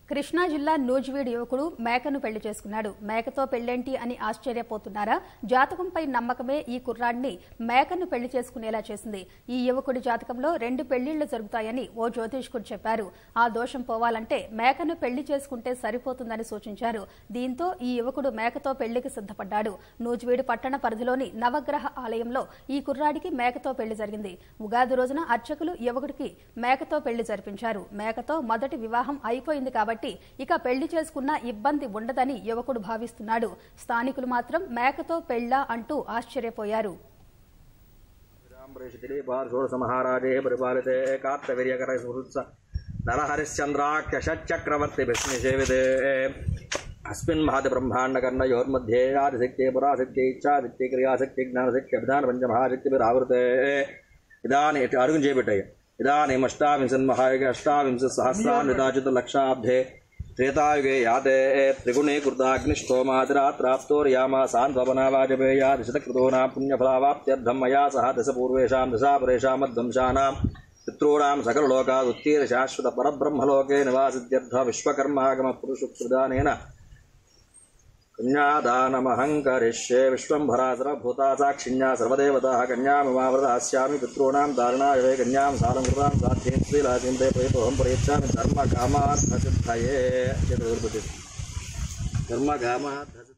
కృష్ణా జిల్లా నూజివీడు యువకుడు మేకను పెళ్లి చేసుకున్నాడు మేకతో పెళ్లేంటి అని ఆశ్చర్యపోతున్నారా జాతకంపై నమ్మకమే ఈ కుర్రాడిని మేకను పెళ్లి చేసుకునేలా చేసింది ఈ యువకుడి జాతకంలో రెండు పెళ్లిళ్లు జరుగుతాయని ఓ జ్యోతిష్కుడు చెప్పారు ఆ దోషం పోవాలంటే మేకను పెళ్లి చేసుకుంటే సరిపోతుందని సూచించారు దీంతో ఈ యువకుడు మేకతో పెళ్లికి సిద్ధపడ్డాడు నూజివీడు పట్టణ పరిధిలోని నవగ్రహ ఆలయంలో ఈ కుర్రాడికి మేకతో పెళ్లి జరిగింది ఉగాది రోజున అర్చకులు యువకుడికి మేకతో పెళ్లి జరిపించారు మేకతో మొదటి వివాహం అయిపోయింది కాబట్టి ఇక పెళ్లి చేసుకున్న ఇబ్బంది ఉండదని యువకుడు భావిస్తున్నాడు స్థానికులు మాత్రం మేకతో పెళ్లా అంటూ ఆశ్చర్యపోయారు षोडशमहाराजे परिपालिते कार्तवीर्यकर सुहृत्स नरहरिश्चन्द्राख्यषच्चक्रवर्तिभिस्निषेविते अस्मिन् महति ब्रह्माण्डकर्णयोर्मध्ये आदिशक्ति पुराशक्ति इच्छाशक्ति क्रियाशक्ति ज्ञानशक्ति अभिधानपञ्चमहाशक्तिभिरावृते इदानीं अरुण చేపెట్టాయి इदानीम् अष्टाविंशन्महायुगे अष्टाविंशत्सहस्रान्विताच्युतलक्षाब्धे त्रेतायुगे याते त्रिगुणे कृताग्निष्ठोमादिरात्राप्तोर्यामा सान्त्वपनावाजपेयादिशतकृतोनां पुण्यफलावाप्त्यर्थं मया सह दशपूर्वेषां दशापरेषां मध्वंशानां पितॄणां सकललोकादुत्तीर शाश्वतपरब्रह्मलोके निवासित्यर्थ विश्वकर्मागमपुरुषुप्रदानेन कन्यादानमहङ्करिष्ये विश्वम्भरा सर्वभूता साक्षिण्या सर्वदेवताः कन्याममावृतास्यामि पितॄणां दारुणाय वै कन्यां सालङ्कृतां साध्येन श्रीलासीं ते प्रयतोऽहं प्रयच्छामि धर्मकामार्थसिद्धये धर्मकामार्थसिद्धये